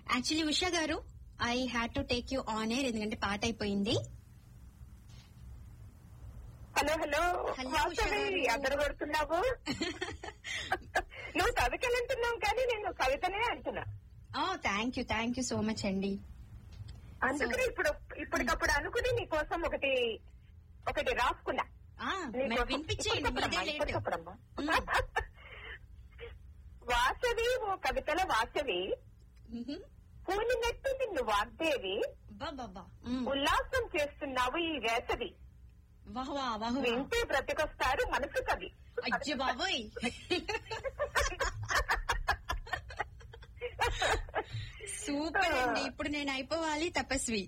Actually Usha garu I had to take you on air ఎందుకంటే పాట అయిపోయింది hello hello hello, Vasavi, Usha garu. అందరు కొడుతున్నావు నువ్వు కవితలు అంటున్నావు కానీ నేను కవితనే అంటున్నా oh thank you thank you so much అండి అందుకని ఇప్పుడు ఇప్పటికప్పుడు అనుకుని నీ కోసం ఒకటి ఒకటి రాసుకున్నా ఆ, నీ మరి కోసం. వినిపించేయండి ఇప్పటికప్పుడమ్మా, మీదే లేట్ ఇప్పటికప్పుడమ్మా. మ్మ్. వాసవి ఓ కవితల వాసవి పూనినట్టు నిన్ను వాగ్దేవి బాబా ఉల్లాసం చేస్తున్నావు ఈ వేసవి వాహ్ వా వాహ్ వా. వింటే బ్రతికొస్తారు మనసు కవి అయ్యో బాబోయ్ సూపర్ అండి ఇప్పుడు నేను అయిపోవాలి తపస్వి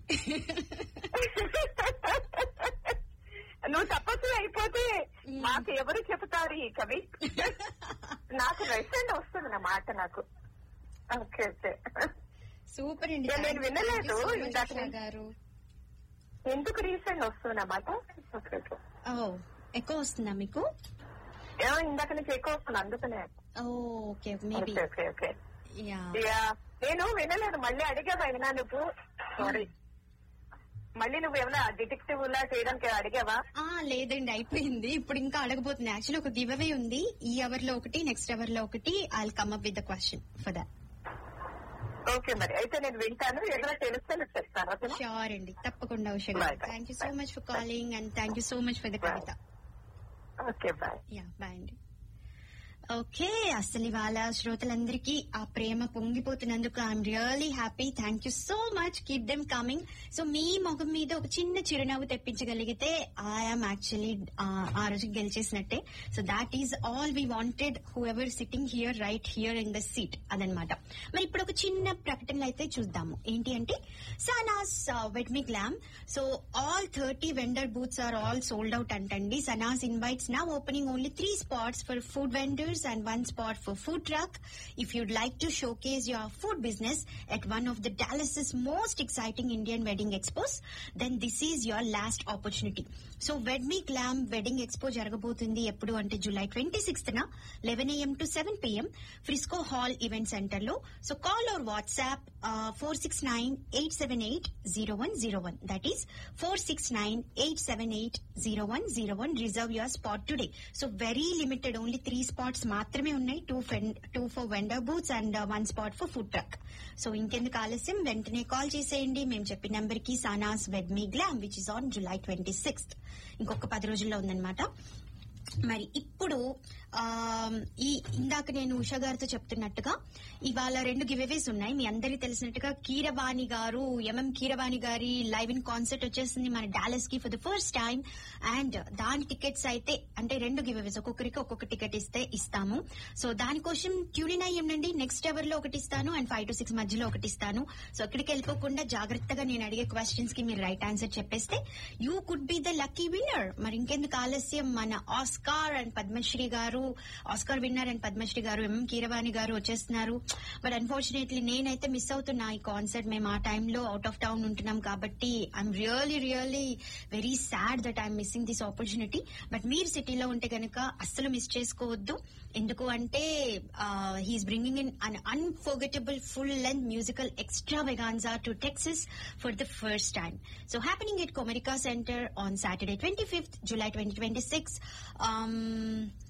నువ్వు తపస్సు అయిపోతే మాకు ఎవరు చెబుతారు ఈ కవి నాకు రెస్టారెంట్ వస్తుంది నా మాట నాకు ఓకే ఓకే సూపర్ అండి నేను Thank you, వినలేదు. thank you so much, ఇందాక ఉషా నేను- గారు ఎందుకు రీసెంట్ వస్తుంది నా మాట ఓకే ఓకే ఓ ఎక్కువ వస్తుందా మీకు ఏమో ఇందాక నుంచి ఎక్కువ వస్తుంది అందుకనే okay maybe okay okay okay ya ya నేను వినలేదు మళ్ళీ అడిగావా అయినా నువ్వు సారీ మళ్ళీ నువ్వు ఏమైనా డిటెక్టివ్ లా చేయడానికి అడిగావా ఆ లేదండి అయిపోయింది ఇప్పుడు ఇంకా అడగబోతుంది యాక్చువల్లీ ఒక గివ్ అవే ఉంది ఈ అవర్ లో ఒకటి నెక్స్ట్ అవర్ లో ఒకటి I come up with the question for that okay మరి అయితే నేను వింటాను ఏదైనా తెలిస్తే నేను చెప్తాను ఓకేనా ష్యూర్ అండి తప్పకుండా Usha Bye, garu bye. Thank you so much for calling and thank you so much for the Bye. Kavitha okay bye ya bye అండి ఓకే అసలు ఇవాళ శ్రోతలందరికీ ఆ ప్రేమ పొంగిపోతున్నందుకు I'm really happy thank you so much keep them coming so మీ మొగం మీద ఒక చిన్న చిరునవ్వు తెప్పించగలిగితే ఐఎమ్ యాక్చువల్లీ ఆ రోజు గెలిచేసినట్టే so that is all we wanted whoever sitting here right here in the seat అదనమాట మరి ఇప్పుడు ఒక చిన్న ప్రకటనలు అయితే చూద్దాము ఏంటి అంటే Sanas wed me glam so all thirty vendor booths are all sold out అంటండి Sanas invites now opening only three spots for food vendors and one spot for food truck. If you'd like to showcase your food business at one of the Dallas's most exciting Indian wedding expos, then this is your last opportunity. So wed me glam wedding expo జరగబోతుంది ఎప్పుడు అంటే July twenty sixth న eleven AM to seven PM Frisco hall event center లో so call or WhatsApp four six nine eight seven eight zero one zero one that is four six nine eight seven eight zero one zero one reserve your spot today so very limited only three spots మాత్రమే ఉన్నాయి two two for vendor booths and one spot for food truck so ఇంకెందుకు ఆలస్యం వెంటనే call చేసేయండి మేము చెప్పిన number కి Sanas wed me glam which is on July twenty sixth ఇంకొక పది రోజుల్లో ఉందన్నమాట మరి ఇప్పుడు ఆ, ఈ ఇందాక నేను ఉషా గారితో చెప్తున్నట్టుగా ఇవాళ రెండు గివేవేస్ ఉన్నాయి మీ అందరికీ తెలిసినట్టుగా కీరవాణి గారు ఎంఎం కీరవాణి గారి లైవ్ ఇన్ కాన్సర్ట్ వచ్చేసింది మన డాలస్ కి for the first time and దాని టికెట్స్ అయితే అంటే రెండు గివేవేస్ ఒక్కొక్కరికి ఒక్కొక్క టికెట్ ఇస్తే ఇస్తాము సో దానికోసం ట్యూనిన్ అయ్యి ఉండండి నెక్స్ట్ అవర్ లో ఒకటి ఇస్తాను అండ్ ఫైవ్ టు సిక్స్ మధ్యలో ఒకటి ఇస్తాను సో అక్కడికి వెళ్ళిపోకుండా జాగ్రత్తగా నేను అడిగే క్వశ్చన్స్ కి మీరు రైట్ ఆన్సర్ చెప్పేస్తే you could be the lucky winner మరి ఇంకెందుకు ఆలస్యం మన ఆస్కార్ అండ్ పద్మశ్రీ గారు ఆస్కార్ విన్నర్ అండ్ పద్మశ్రీ గారు ఎంఎం కీరవాణి గారు వచ్చేస్తున్నారు బట్ అన్ఫార్చునేట్లీ నేనైతే మిస్ అవుతున్నా ఈ కాన్సర్ట్ మేము ఆ టైంలో అవుట్ ఆఫ్ టౌన్ ఉంటున్నాం కాబట్టి I'm really really very sad that I'm missing this opportunity but మీరు సిటీలో ఉంటే కనుక అస్సలు మిస్ చేసుకోవద్దు ఎందుకు అంటే he is bringing in an unforgettable full length musical extravaganza to Texas for the first time so happening at Comerica center on Saturday twenty fifth July twenty twenty six